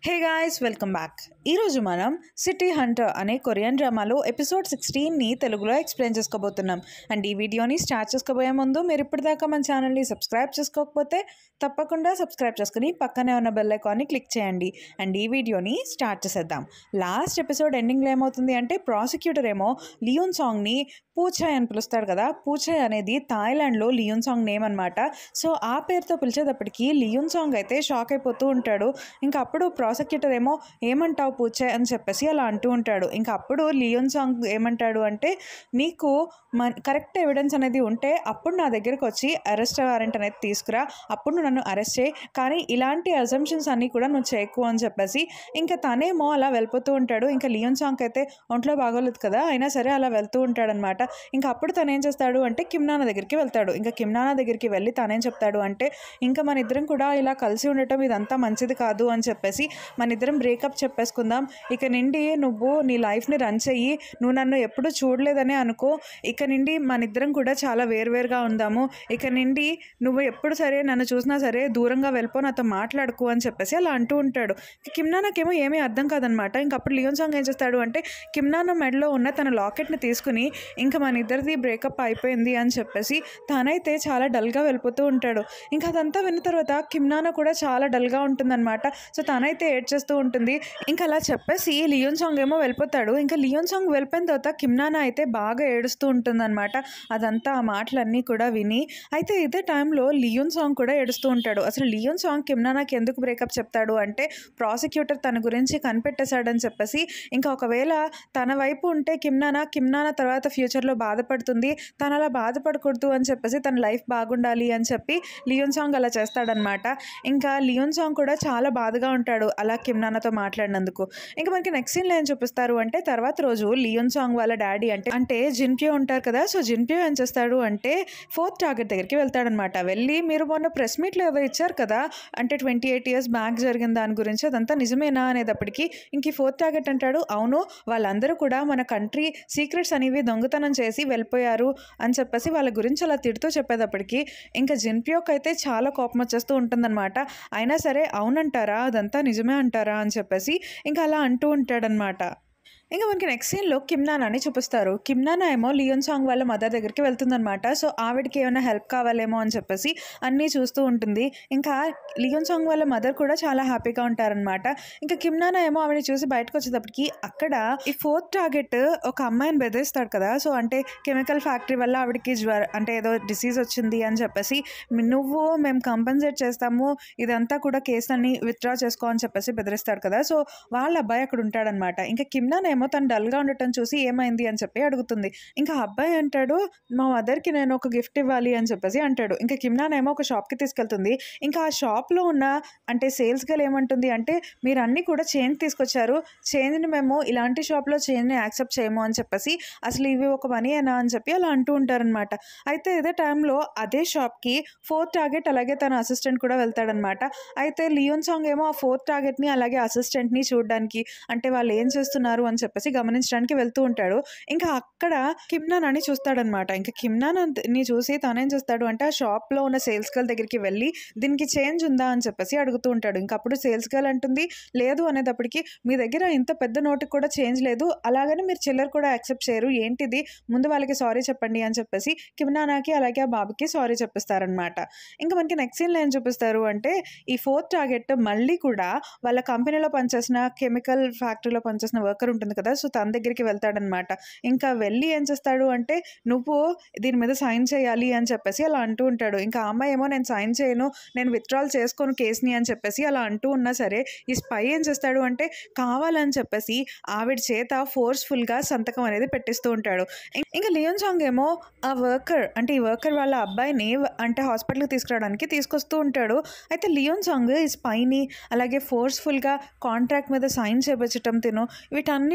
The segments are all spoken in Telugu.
హే గాయ్స్ వెల్కమ్ బ్యాక్ ఈరోజు మనం సిటీ హంటర్ అనే కొరియన్ డ్రామాలో ఎపిసోడ్ సిక్స్టీన్ని తెలుగులో ఎక్స్ప్లెయిన్ చేసుకోబోతున్నాం అండ్ ఈ వీడియోని స్టార్ట్ చేసుకోబోయే ముందు మీరు ఇప్పటిదాకా మన ఛానల్ని సబ్స్క్రైబ్ చేసుకోకపోతే తప్పకుండా సబ్స్క్రైబ్ చేసుకుని పక్కనే ఉన్న బెల్ ఐకాన్ని క్లిక్ చేయండి అండ్ ఈ వీడియోని స్టార్ట్ చేసేద్దాం లాస్ట్ ఎపిసోడ్ ఎండింగ్లో ఏమవుతుంది అంటే ప్రాసిక్యూటర్ ఏమో లియోన్ సాంగ్ని పూచాయ్ అని పిలుస్తాడు కదా పూచాయ్ అనేది థాయిలాండ్లో లియోన్ సాంగ్ నేమ్ అనమాట సో ఆ పేరుతో పిలిచేటప్పటికి లియోన్ సాంగ్ అయితే షాక్ అయిపోతూ ఉంటాడు ఇంకా అప్పుడు ప్రాసిక్యూటర్ ఏమో ఏమంటావు పూచాయ్ అని చెప్పేసి అలా అంటూ ఉంటాడు ఇంకా అప్పుడు లియోన్ సాంగ్ ఏమంటాడు అంటే నీకు మన కరెక్ట్ ఎవిడెన్స్ అనేది ఉంటే అప్పుడు నా దగ్గరకు వచ్చి అరెస్ట్ వారెంట్ అనేది తీసుకురా అప్పుడు నువ్వు నన్ను అరెస్ట్ చేయి కానీ ఇలాంటి అజంప్షన్స్ అన్నీ కూడా నువ్వు చేయకు అని చెప్పేసి ఇంకా తనేమో అలా వెళ్ళిపోతూ ఉంటాడు ఇంకా లియోన్ సాంగ్ అయితే ఒంట్లో బాగోలేదు కదా అయినా సరే అలా వెళ్తూ ఉంటాడనమాట ఇంకా అప్పుడు తను ఏం చేస్తాడు అంటే కిమ్నానా దగ్గరికి వెళ్తాడు ఇంకా కిమ్నానా దగ్గరికి వెళ్ళి తనేం చెప్తాడు అంటే ఇంకా మన ఇద్దరం కూడా ఇలా కలిసి ఉండటం ఇదంతా మంచిది కాదు అని చెప్పేసి మన ఇద్దరం బ్రేకప్ చెప్పేసుకుందాం ఇక నుండి నువ్వు నీ లైఫ్ని రన్ చెయ్యి నువ్వు నన్ను ఎప్పుడు చూడలేదనే అనుకో ఇక నుండి మన ఇద్దరం కూడా చాలా వేరువేరుగా ఉందాము ఇక నుండి నువ్వు ఎప్పుడు సరే నన్ను చూసినా సరే దూరంగా వెళ్ళిపో నాతో మాట్లాడుకో అని చెప్పేసి అలా అంటూ ఉంటాడు కిమ్నానాకేమో ఏమీ అర్థం కాదనమాట ఇంకా అప్పుడు లియోన్ సాంగ్ ఏం చేస్తాడు అంటే కిమ్నానా మెడలో ఉన్న తన లాకెట్ని తీసుకుని ఇంకా మన ఇద్దరిది బ్రేకప్ అయిపోయింది అని చెప్పేసి తనైతే చాలా డల్గా వెళ్ళిపోతూ ఉంటాడు ఇంకా అదంతా విన్న తర్వాత కిమ్నానా కూడా చాలా డల్గా ఉంటుందన్నమాట సో తనైతే ఏడ్ చేస్తూ ఉంటుంది ఇంకా అలా చెప్పేసి లియోన్ సాంగ్ ఏమో వెళ్ళిపోతాడు ఇంకా లియోన్ సాంగ్ వెళ్ళిపోయిన తర్వాత కిమ్నానా అయితే బాగా ఏడుస్తూ ఉంటుందన్నమాట అదంతా ఆ మాటలన్నీ కూడా విని అయితే ఇదే టైంలో లియోన్ సాంగ్ కూడా ఏడుస్తూ ఉంటాడు అసలు లియోన్ సాంగ్ కిమ్నానాకి ఎందుకు బ్రేకప్ చెప్తాడు అంటే ప్రాసిక్యూటర్ తన గురించి కనిపెట్టేశాడని చెప్పేసి ఇంకా ఒకవేళ తన వైపు ఉంటే కిమ్నానా కిమ్నానా తర్వాత ఫ్యూచర్లో బాధపడుతుంది తను అలా బాధపడకూడదు అని చెప్పేసి తన లైఫ్ బాగుండాలి అని చెప్పి లియోన్ సాంగ్ అలా చేస్తాడనమాట ఇంకా లియోన్ సాంగ్ కూడా చాలా బాధగా ఉంటాడు అలా కిమ్నానాతో మాట్లాడినందుకు ఇంకా మనకి నెక్స్ట్ సీన్లో ఏం చూపిస్తారు అంటే తర్వాత రోజు లియోన్ సాంగ్ వాళ్ళ డాడీ అంటే అంటే జిన్పియో ఉంటారు కదా సో జిన్పియో ఏం చేస్తాడు అంటే ఫోర్త్ టార్గెట్ దగ్గరికి వెళ్తాడనమాట వెళ్ళి మీరు మొన్న ప్రెస్ మీట్లో ఏదో ఇచ్చారు కదా అంటే ట్వంటీ ఎయిట్ ఇయర్స్ బ్యాక్ జరిగిన దాని గురించి అదంతా నిజమేనా అనేటప్పటికి ఇంక ఈ ఫోర్త్ టార్గెట్ అంటాడు అవును వాళ్ళందరూ కూడా మన కంట్రీ సీక్రెట్స్ అనేవి దొంగతనం చేసి వెళ్ళిపోయారు అని చెప్పేసి వాళ్ళ గురించి అలా తిడుతూ చెప్పేటప్పటికి ఇంకా జిన్పియోక్ అయితే చాలా కోపం వచ్చేస్తూ ఉంటుందన్నమాట అయినా సరే అవునంటారా అదంతా నిజమే అంటారా అని చెప్పేసి ఇంకా అలా అంటూ ఉంటాడనమాట ఇంకా మనకి నెక్స్ట్ సీన్లో కిమ్నానాని చూపిస్తారు కిమ్నానా ఏమో లియోన్ సాంగ్ వాళ్ళ మదర్ దగ్గరికి వెళ్తుందనమాట సో ఆవిడకి ఏమైనా హెల్ప్ కావాలేమో అని చెప్పేసి అన్నీ చూస్తూ ఉంటుంది ఇంకా లియోన్ సాంగ్ వాళ్ళ మదర్ కూడా చాలా హ్యాపీగా ఉంటారనమాట ఇంకా కిమ్నానా ఏమో ఆవిడ చూసి బయటకు వచ్చేటప్పటికి అక్కడ ఈ ఫోర్త్ టార్గెట్ ఒక అమ్మాయిని బెదిరిస్తాడు కదా సో అంటే కెమికల్ ఫ్యాక్టరీ వల్ల ఆవిడకి జ్వర అంటే ఏదో డిసీజ్ వచ్చింది అని చెప్పేసి నువ్వు మేము కంపెన్సేట్ చేస్తాము ఇదంతా కూడా కేసులని విత్డ్రా చేసుకో అని చెప్పేసి బెదిరిస్తాడు కదా సో వాళ్ళ అబ్బాయి అక్కడ ఉంటాడనమాట ఇంకా కిమ్నానా ఏమో తను డల్గా ఉండటం చూసి ఏమైంది అని చెప్పి అడుగుతుంది ఇంకా అబ్బాయి అంటాడు మా మదర్కి నేను ఒక గిఫ్ట్ ఇవ్వాలి అని చెప్పేసి అంటాడు ఇంకా కిమ్నాన్ ఏమో ఒక షాప్కి తీసుకెళ్తుంది ఇంకా ఆ షాప్లో ఉన్న అంటే సేల్స్ గర్ల్ ఏమంటుంది అంటే మీరు అన్నీ కూడా చేంజ్ తీసుకొచ్చారు చేంజ్ని మేము ఇలాంటి షాప్లో చేంజ్ని యాక్సెప్ట్ చేయము అని చెప్పేసి అసలు ఇవి ఒక మనీయేనా అని చెప్పి అలా అంటూ ఉంటారనమాట అయితే ఇదే టైంలో అదే షాప్కి ఫోర్త్ టార్గెట్ అలాగే తన అసిస్టెంట్ కూడా వెళ్తాడనమాట అయితే లియోన్ సాంగ్ ఏమో ఆ ఫోర్త్ టార్గెట్ని అలాగే అసిస్టెంట్ని చూడడానికి అంటే వాళ్ళు ఏం చేస్తున్నారు అని చెప్పేసి గమనించడానికి వెళ్తూ ఉంటాడు ఇంకా అక్కడ కిమ్నాన్ అని చూస్తాడనమాట ఇంకా కిమ్నాన్ ని చూసి తనేం చేస్తాడు అంటే ఆ షాప్లో ఉన్న సేల్స్ గర్ల్ దగ్గరికి వెళ్ళి దీనికి చేంజ్ ఉందా అని చెప్పేసి అడుగుతూ ఉంటాడు ఇంకా అప్పుడు సేల్స్ గర్ల్ అంటుంది లేదు అనేటప్పటికి మీ దగ్గర ఇంత పెద్ద నోటుకి కూడా చేంజ్ లేదు అలాగని మీరు చిల్లర కూడా యాక్సెప్ట్ చేయరు ఏంటిది ముందు వాళ్ళకి సారీ చెప్పండి అని చెప్పేసి కిమ్నానాకి అలాగే ఆ బాబుకి సారీ చెప్పిస్తారనమాట ఇంకా మనకి నెక్స్ట్ సీన్లో ఏం చూపిస్తారు అంటే ఈ ఫోర్త్ టార్గెట్ మళ్ళీ కూడా వాళ్ళ కంపెనీలో పనిచేసిన కెమికల్ ఫ్యాక్టరీలో పనిచేసిన వర్కర్ ఉంటుంది కదా సో తన దగ్గరికి వెళ్తాడనమాట ఇంకా వెళ్ళి ఏం చేస్తాడు అంటే నువ్వు దీని మీద సైన్ చేయాలి అని చెప్పేసి అలా అంటూ ఉంటాడు ఇంకా ఆ అమ్మాయి ఏమో నేను సైన్ చేయను నేను విత్డ్రాల్ చేసుకోను కేసుని అని చెప్పేసి అలా అంటూ ఉన్నా సరే ఈ స్పై ఏం చేస్తాడు అంటే కావాలని చెప్పేసి ఆవిడ చేత ఫోర్స్ఫుల్గా సంతకం అనేది పెట్టిస్తూ ఉంటాడు ఇం- ఇంకా లియోన్ సాంగ్ ఏమో ఆ వర్కర్ అంటే ఈ వర్కర్ వాళ్ళ అబ్బాయిని అంటే హాస్పిటల్కి తీసుకురావడానికి తీసుకొస్తూ ఉంటాడు అయితే లియోన్ సాంగ్ ఈ స్పైని అలాగే ఫోర్స్ఫుల్గా కాంట్రాక్ట్ మీద సైన్ చేపించటం తిను వీటన్నిటిని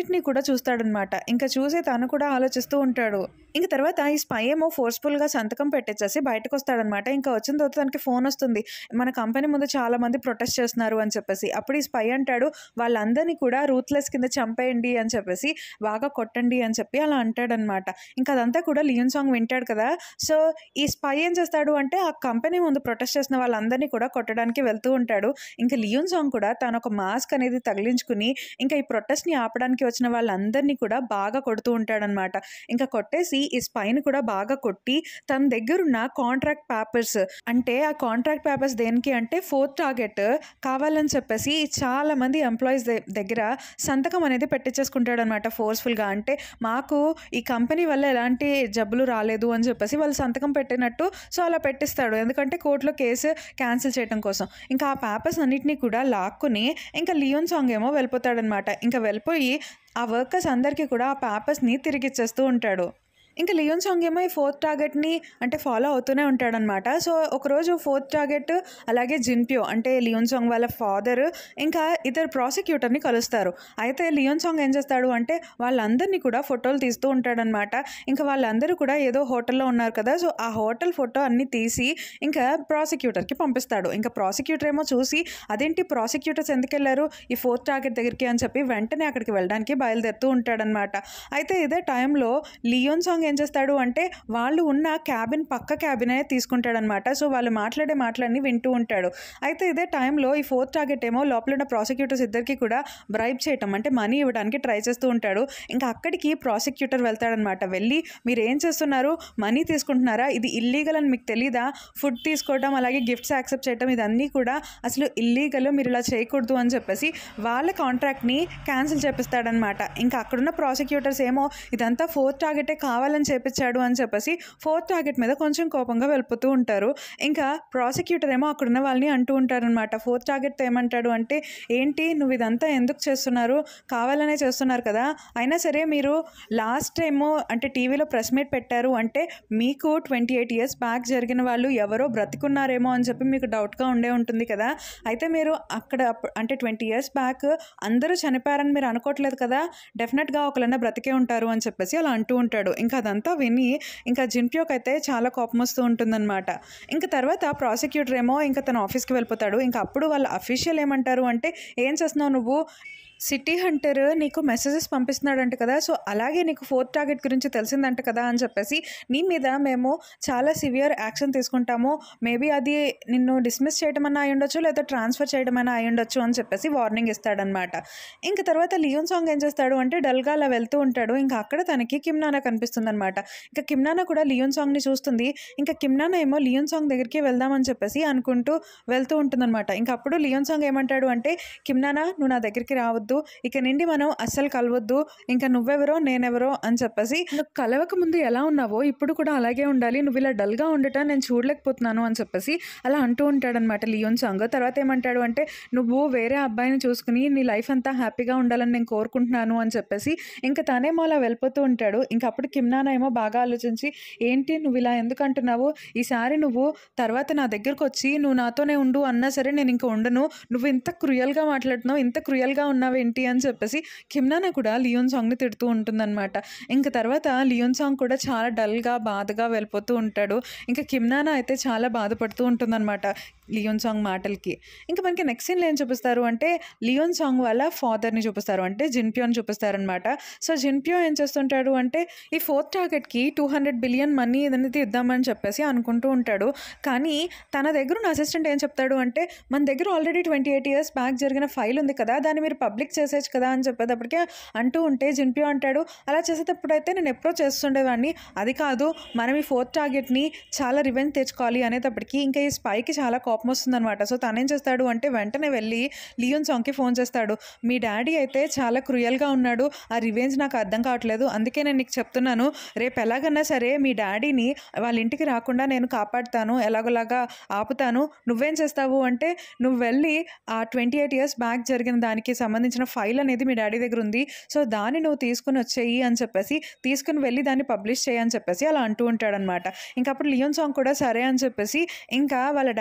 అన్నిటినీ కూడా చూస్తాడనమాట ఇంకా చూసి తను కూడా ఆలోచిస్తూ ఉంటాడు ఇంక తర్వాత ఈ స్పై ఏమో ఫోర్స్ఫుల్గా సంతకం పెట్టేసేసి బయటకు వస్తాడనమాట ఇంకా వచ్చిన తర్వాత తనకి ఫోన్ వస్తుంది మన కంపెనీ ముందు చాలా మంది ప్రొటెస్ట్ చేస్తున్నారు అని చెప్పేసి అప్పుడు ఈ స్పై అంటాడు వాళ్ళందరినీ కూడా రూత్లెస్ కింద చంపేయండి అని చెప్పేసి బాగా కొట్టండి అని చెప్పి అలా అంటాడనమాట ఇంకా అదంతా కూడా లియన్ సాంగ్ వింటాడు కదా సో ఈ స్పై ఏం చేస్తాడు అంటే ఆ కంపెనీ ముందు ప్రొటెస్ట్ చేసిన వాళ్ళందరినీ కూడా కొట్టడానికి వెళ్తూ ఉంటాడు ఇంకా లియోన్ సాంగ్ కూడా తను ఒక మాస్క్ అనేది తగిలించుకుని ఇంకా ఈ ప్రొటెస్ట్ని ఆపడానికి వచ్చిన వాళ్ళందరినీ కూడా బాగా కొడుతూ ఉంటాడనమాట ఇంకా కొట్టేసి ఈ స్పైని కూడా బాగా కొట్టి తన దగ్గరున్న కాంట్రాక్ట్ పేపర్స్ అంటే ఆ కాంట్రాక్ట్ పేపర్స్ దేనికి అంటే ఫోర్త్ టార్గెట్ కావాలని చెప్పేసి చాలా మంది ఎంప్లాయీస్ దగ్గర సంతకం అనేది పెట్టించేసుకుంటాడు అనమాట ఫోర్స్ఫుల్గా అంటే మాకు ఈ కంపెనీ వల్ల ఎలాంటి జబ్బులు రాలేదు అని చెప్పేసి వాళ్ళు సంతకం పెట్టినట్టు సో అలా పెట్టిస్తాడు ఎందుకంటే కోర్టులో కేసు క్యాన్సిల్ చేయడం కోసం ఇంకా ఆ పేపర్స్ అన్నిటినీ కూడా లాక్కుని ఇంకా లియోన్ సాంగ్ ఏమో వెళ్ళిపోతాడనమాట ఇంకా వెళ్ళిపోయి ఆ వర్కర్స్ అందరికీ కూడా ఆ పేపర్స్ని తిరిగిచ్చేస్తూ ఉంటాడు ఇంకా లియోన్ సాంగ్ ఏమో ఈ ఫోర్త్ టార్గెట్ని అంటే ఫాలో అవుతూనే ఉంటాడనమాట సో ఒకరోజు ఫోర్త్ టార్గెట్ అలాగే జిన్పియో అంటే లియోన్ సాంగ్ వాళ్ళ ఫాదర్ ఇంకా ఇద్దరు ప్రాసిక్యూటర్ని కలుస్తారు అయితే లియోన్ సాంగ్ ఏం చేస్తాడు అంటే వాళ్ళందరినీ కూడా ఫోటోలు తీస్తూ ఉంటాడనమాట ఇంకా వాళ్ళందరూ కూడా ఏదో హోటల్లో ఉన్నారు కదా సో ఆ హోటల్ ఫోటో అన్ని తీసి ఇంకా ప్రాసిక్యూటర్కి పంపిస్తాడు ఇంకా ప్రాసిక్యూటర్ ఏమో చూసి అదేంటి ప్రాసిక్యూటర్స్ ఎందుకు వెళ్ళారు ఈ ఫోర్త్ టార్గెట్ దగ్గరికి అని చెప్పి వెంటనే అక్కడికి వెళ్ళడానికి బయలుదేరుతూ ఉంటాడనమాట అయితే ఇదే టైంలో లియోన్ సాంగ్ ఏం చేస్తాడు అంటే వాళ్ళు ఉన్న క్యాబిన్ పక్క క్యాబినే తీసుకుంటాడనమాట సో వాళ్ళు మాట్లాడే మాటలన్నీ వింటూ ఉంటాడు అయితే ఇదే టైంలో ఈ ఫోర్త్ టార్గెట్ ఏమో లోపల ఉన్న ప్రాసిక్యూటర్స్ ఇద్దరికి కూడా బ్రైబ్ చేయటం అంటే మనీ ఇవ్వడానికి ట్రై చేస్తూ ఉంటాడు ఇంకా అక్కడికి ప్రాసిక్యూటర్ వెళ్తాడనమాట వెళ్ళి మీరు ఏం చేస్తున్నారు మనీ తీసుకుంటున్నారా ఇది ఇల్లీగల్ అని మీకు తెలీదా ఫుడ్ తీసుకోవడం అలాగే గిఫ్ట్స్ యాక్సెప్ట్ చేయడం ఇదన్నీ కూడా అసలు ఇల్లీగల్ మీరు ఇలా చేయకూడదు అని చెప్పేసి వాళ్ళ కాంట్రాక్ట్ని క్యాన్సిల్ చేపిస్తాడనమాట ఇంకా అక్కడున్న ప్రాసిక్యూటర్స్ ఏమో ఇదంతా ఫోర్త్ టార్గెటే కావాలని చేపించాడు అని చెప్పేసి ఫోర్త్ టార్గెట్ మీద కొంచెం కోపంగా వెళ్ళిపోతూ ఉంటారు ఇంకా ప్రాసిక్యూటర్ ఏమో అక్కడున్న వాళ్ళని అంటూ ఉంటారనమాట ఫోర్త్ టార్గెట్ ఏమంటాడు అంటే ఏంటి నువ్వు ఇదంతా ఎందుకు చేస్తున్నారు కావాలనే చేస్తున్నారు కదా అయినా సరే మీరు లాస్ట్ టైము అంటే టీవీలో ప్రెస్ మీట్ పెట్టారు అంటే మీకు ట్వంటీ ఎయిట్ ఇయర్స్ బ్యాక్ జరిగిన వాళ్ళు ఎవరో బ్రతికున్నారేమో అని చెప్పి మీకు డౌట్గా ఉండే ఉంటుంది కదా అయితే మీరు అక్కడ అప్- అంటే ట్వంటీ ఇయర్స్ బ్యాక్ అందరూ చనిపోయారని మీరు అనుకోవట్లేదు కదా డెఫినెట్గా ఒకళ్ళన్నా బ్రతికే ఉంటారు అని చెప్పేసి అలా అంటూ ఉంటాడు ఇంకా అదంతా విని ఇంకా జిన్పియోకి అయితే చాలా కోపం వస్తూ ఉంటుందన్నమాట ఇంకా తర్వాత ప్రాసిక్యూటర్ ఏమో ఇంకా తన ఆఫీస్కి వెళ్ళిపోతాడు ఇంకా అప్పుడు వాళ్ళ అఫీషియల్ ఏమంటారు అంటే ఏం చేస్తున్నావు నువ్వు సిటీ హంటర్ నీకు మెసేజెస్ పంపిస్తున్నాడంట కదా సో అలాగే నీకు ఫోర్త్ టార్గెట్ గురించి తెలిసిందంట కదా అని చెప్పేసి నీ మీద మేము చాలా సివియర్ యాక్షన్ తీసుకుంటాము మేబీ అది నిన్ను డిస్మిస్ చేయడం అన్నా అయి ఉండొచ్చు లేదా ట్రాన్స్ఫర్ చేయడం అయినా అయి ఉండొచ్చు అని చెప్పేసి వార్నింగ్ ఇస్తాడనమాట ఇంకా తర్వాత లియోన్ సాంగ్ ఏం చేస్తాడు అంటే డల్గా అలా వెళ్తూ ఉంటాడు ఇంకా అక్కడ తనకి కిమ్నానా కనిపిస్తుంది అనమాట ఇంకా కిమ్నానా కూడా లియోన్ సాంగ్ని చూస్తుంది ఇంకా కిమ్నానా ఏమో లియోన్ సాంగ్ దగ్గరికి వెళ్దామని చెప్పేసి అనుకుంటూ వెళ్తూ ఉంటుందన్నమాట ఇంకా అప్పుడు లియోన్ సాంగ్ ఏమంటాడు అంటే కిమ్నానా నువ్వు నా దగ్గరికి రావద్దు ఇక నుండి మనం అస్సలు కలవద్దు ఇంకా నువ్వెవరో నేనెవరో అని చెప్పేసి నువ్వు కలవక ముందు ఎలా ఉన్నావో ఇప్పుడు కూడా అలాగే ఉండాలి నువ్వు ఇలా డల్గా ఉండటం నేను చూడలేకపోతున్నాను అని చెప్పేసి అలా అంటూ ఉంటాడనమాట లియోన్ సాంగ్ తర్వాత ఏమంటాడు అంటే నువ్వు వేరే అబ్బాయిని చూసుకుని నీ లైఫ్ అంతా హ్యాపీగా ఉండాలని నేను కోరుకుంటున్నాను అని చెప్పేసి ఇంకా తనేమో అలా వెళ్ళిపోతూ ఉంటాడు ఇంకా అప్పుడు కిమ్నానా ఏమో బాగా ఆలోచించి ఏంటి నువ్వు ఇలా ఎందుకు అంటున్నావు ఈసారి నువ్వు తర్వాత నా దగ్గరకు వచ్చి నువ్వు నాతోనే ఉండు అన్నా సరే నేను ఇంకా ఉండను నువ్వు ఇంత క్రుయల్గా మాట్లాడుతున్నావు ఇంత క్రుయల్గా ఉన్నావేంటి అని చెప్పేసి కిమ్నానా కూడా లియోన్ సాంగ్ని తిడుతూ ఉంటుందన్నమాట ఇంకా తర్వాత లియోన్ సాంగ్ కూడా చాలా డల్గా బాధగా వెళ్ళిపోతూ ఉంటాడు ఇంకా కిమ్నానా అయితే చాలా బాధపడుతూ ఉంటుందన్నమాట లియోన్ సాంగ్ మాటలకి ఇంకా మనకి నెక్స్ట్ సీన్లో ఏం చూపిస్తారు అంటే లియోన్ సాంగ్ వాళ్ళ ఫాదర్ని చూపిస్తారు అంటే జిన్పియోని చూపిస్తారనమాట సో జిన్పియో ఏం చేస్తుంటాడు అంటే ఈ ఫోర్త్ టార్గెట్కి టూ హండ్రెడ్ బిలియన్ మనీ అనేది ఇద్దామని చెప్పేసి అనుకుంటూ ఉంటాడు కానీ తన దగ్గర ఉన్న అసిస్టెంట్ ఏం చెప్తాడు అంటే మన దగ్గర already twenty eight years back జరిగిన ఫైల్ ఉంది కదా దాన్ని మీరు పబ్లిక్ చేసేయచ్చు కదా అని చెప్పేటప్పటికే అంటూ ఉంటే జిన్పియో అంటాడు అలా చేసేటప్పుడు అయితే నేను ఎప్పుడో చేస్తుండేవాడిని అది కాదు మనం ఈ ఫోర్త్ టార్గెట్ని చాలా రివెంజ్ తెచ్చుకోవాలి అనేటప్పటికి ఇంకా ఈ స్పైకి చాలా కోపం వస్తుందన్నమాట సో తనేం చేస్తాడు అంటే వెంటనే వెళ్ళి లియోన్ సాంగ్కి ఫోన్ చేస్తాడు మీ డాడీ అయితే చాలా క్రూయల్గా ఉన్నాడు ఆ రివెంజ్ నాకు అర్థం కావట్లేదు అందుకే నేను నీకు చెప్తున్నాను రేపు ఎలాగన్నా సరే మీ డాడీని వాళ్ళ ఇంటికి రాకుండా నేను కాపాడుతాను ఎలాగోలాగా ఆపుతాను నువ్వేం చేస్తావు అంటే నువ్వు వెళ్ళి ఆ ట్వంటీ ఎయిట్ ఇయర్స్ బ్యాక్ జరిగిన దానికి సంబంధించిన ఫైల్ అనేది మీ డాడీ దగ్గర ఉంది సో దాన్ని నువ్వు తీసుకుని వచ్చేయి అని చెప్పేసి తీసుకుని వెళ్ళి దాన్ని పబ్లిష్ చేయి అని చెప్పేసి అలా అంటూ ఉంటాడనమాట ఇంకా అప్పుడు లియోన్ సాంగ్ కూడా సరే అని చెప్పేసి ఇంకా వాళ్ళ డాడీ లేని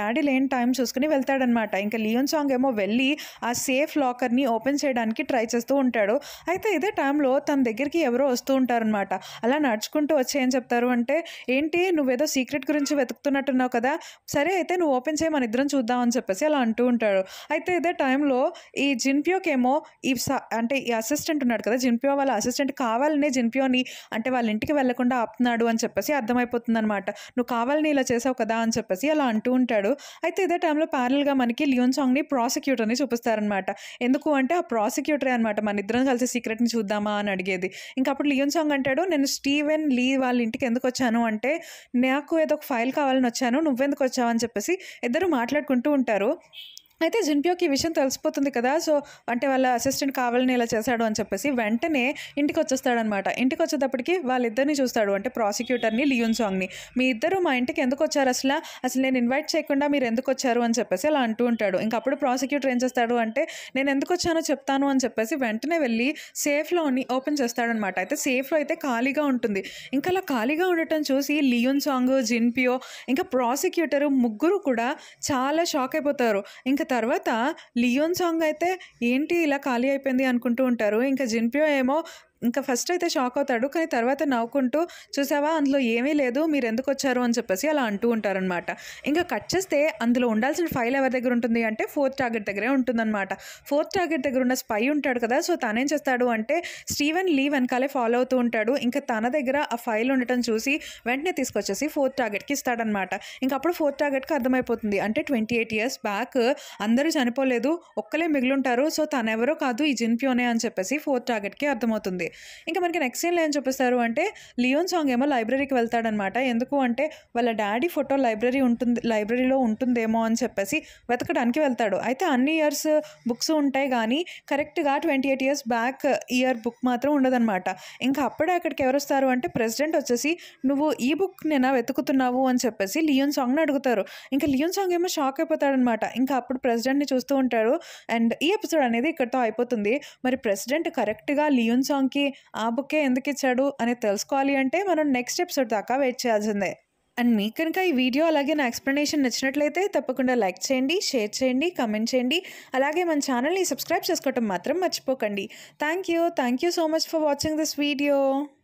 టైం చూసుకుని వెళ్తాడనమాట ఇంకా లియోన్ సాంగ్ ఏమో వెళ్ళి ఆ సేఫ్ లాకర్ని ఓపెన్ చేయడానికి ట్రై చేస్తూ ఉంటాడు అయితే ఇదే టైంలో తన దగ్గరికి ఎవరో వస్తూ ఉంటారనమాట అలా నడుచుకుంటూ వచ్చి ఏం చెప్తారు అంటే ఏంటి నువ్వేదో సీక్రెట్ గురించి వెతుకుతున్నట్టున్నావు కదా సరే అయితే నువ్వు ఓపెన్ చేయి మన ఇద్దరం చూద్దాం అని చెప్పేసి అలా అంటూ ఉంటాడు అయితే ఇదే టైంలో ఈ జిన్పియోకేమో ఈ స- అంటే ఈ అసిస్టెంట్ ఉన్నాడు కదా జిన్పియో వాళ్ళ అసిస్టెంట్ కావాలనే జిన్పియోని అంటే వాళ్ళ ఇంటికి వెళ్లకుండా ఆపుతున్నాడు అని చెప్పేసి అర్థమైపోతుంది అనమాట నువ్వు కావాలని ఇలా చేసావు కదా అని చెప్పేసి అలా అంటూ ఉంటాడు అయితే ఇదే టైంలో ప్యారల్గా మనకి లియోన్ సాంగ్ని ప్రాసిక్యూటర్ని చూపిస్తారనమాట ఎందుకు అంటే ఆ ప్రాసిక్యూటరే అనమాట మన ఇద్దరం కలిసి సీక్రెట్ని చూద్దామా అని అడిగేది ఇంకా అప్పుడు లియోన్ సాంగ్ అంటాడు నేను స్టీవెన్ లీ వాళ్ళ ఇంటికి ఎందుకు వచ్చాను అంటే నాకు ఏదో ఒక ఫైల్ కావాలని వచ్చాను నువ్వెందుకు వచ్చావు అని చెప్పేసి ఇద్దరు మాట్లాడుకుంటూ ఉంటారు అయితే జిన్పియోకి ఈ విషయం తెలిసిపోతుంది కదా సో అంటే వాళ్ళ అసిస్టెంట్ కావాలని ఇలా చేశాడు అని చెప్పేసి వెంటనే ఇంటికి వచ్చేస్తాడనమాట ఇంటికి వచ్చేటప్పటికి వాళ్ళిద్దరిని చూస్తాడు అంటే ప్రాసిక్యూటర్ని లియోన్ సాంగ్ని మీ ఇద్దరు మా ఇంటికి ఎందుకు వచ్చారు అసలు అసలు నేను ఇన్వైట్ చేయకుండా మీరు ఎందుకు వచ్చారు అని చెప్పేసి అలా అంటూ ఉంటాడు ఇంకా అప్పుడు ప్రాసిక్యూటర్ ఏం చేస్తాడు అంటే నేను ఎందుకు వచ్చానో చెప్తాను అని చెప్పేసి వెంటనే వెళ్ళి సేఫ్లోని ఓపెన్ చేస్తాడనమాట అయితే సేఫ్లో అయితే ఖాళీగా ఉంటుంది ఇంకా అలా ఖాళీగా ఉండటం చూసి లియోన్ సాంగ్ జిన్పియో ఇంకా ప్రాసిక్యూటర్ ముగ్గురు కూడా చాలా షాక్ అయిపోతారు ఇంకా తర్వాత లియోన్ సాంగ్ అయితే ఏంటి ఇలా ఖాళీ అయిపోయింది అనుకుంటూ ఉంటారు ఇంకా జిన్పియో ఏమో ఇంకా ఫస్ట్ అయితే షాక్ అవుతాడు కానీ తర్వాత నవ్వుకుంటూ చూసావా అందులో ఏమీ లేదు మీరు ఎందుకు వచ్చారు అని చెప్పేసి అలా అంటూ ఉంటారనమాట ఇంకా కట్ చేస్తే అందులో ఉండాల్సిన ఫైల్ ఎవరి దగ్గర ఉంటుంది అంటే ఫోర్త్ టార్గెట్ దగ్గరే ఉంటుందన్నమాట ఫోర్త్ టార్గెట్ దగ్గర ఉన్న స్పై ఉంటాడు కదా సో తనేం చేస్తాడు అంటే స్టీవెన్ లీ వెనకాలే ఫాలో అవుతూ ఉంటాడు ఇంకా తన దగ్గర ఆ ఫైల్ ఉండటం చూసి వెంటనే తీసుకొచ్చేసి ఫోర్త్ టార్గెట్కి ఇస్తాడనమాట ఇంకా అప్పుడు ఫోర్త్ టార్గెట్కి అర్థమైపోతుంది అంటే ట్వంటీ ఎయిట్ ఇయర్స్ బ్యాక్ అందరూ చనిపోలేదు ఒక్కలే మిగిలింటారు సో తనెవరో కాదు ఈ జిన్పియోనే అని చెప్పేసి ఫోర్త్ టార్గెట్కి అర్థమవుతుంది ఇంకా మనకి నెక్స్ట్ సీన్లో ఏం చూపిస్తారు అంటే లియోన్ సాంగ్ ఏమో లైబ్రరీకి వెళ్తాడనమాట ఎందుకు అంటే వాళ్ళ డాడీ ఫోటో లైబ్రరీ ఉంటుంది లైబ్రరీలో ఉంటుందేమో అని చెప్పేసి వెతకడానికి వెళ్తాడు అయితే అన్ని ఇయర్స్ బుక్స్ ఉంటాయి కానీ కరెక్ట్గా twenty eight years back year book మాత్రం ఉండదన్నమాట ఇంకా అప్పుడే అక్కడికి ఎవరు వస్తారు అంటే ప్రెసిడెంట్ వచ్చేసి నువ్వు ఈ బుక్ నేనా వెతుకుతున్నావు అని చెప్పేసి లియోన్ సాంగ్ని అడుగుతారు ఇంకా లియోన్ సాంగ్ ఏమో షాక్ అయిపోతాడనమాట ఇంకా అప్పుడు ప్రెసిడెంట్ని చూస్తూ ఉంటాడు అండ్ ఈ ఎపిసోడ్ అనేది ఇక్కడితో అయిపోతుంది మరి ప్రెసిడెంట్ కరెక్ట్గా లియోన్ సాంగ్కి ఆ బుక్కే ఎందుకు ఇచ్చాడు అనేది తెలుసుకోవాలి అంటే మనం నెక్స్ట్ ఎపిసోడ్ దాకా వెయిట్ చేయాల్సిందే అండ్ మీకు కనుక ఈ వీడియో అలాగే నా ఎక్స్ప్లెనేషన్ నచ్చినట్లయితే తప్పకుండా లైక్ చేయండి షేర్ చేయండి కమెంట్ చేయండి అలాగే మన ఛానల్ని సబ్స్క్రైబ్ చేసుకోవటం మాత్రం మర్చిపోకండి thank you thank you so much for watching this video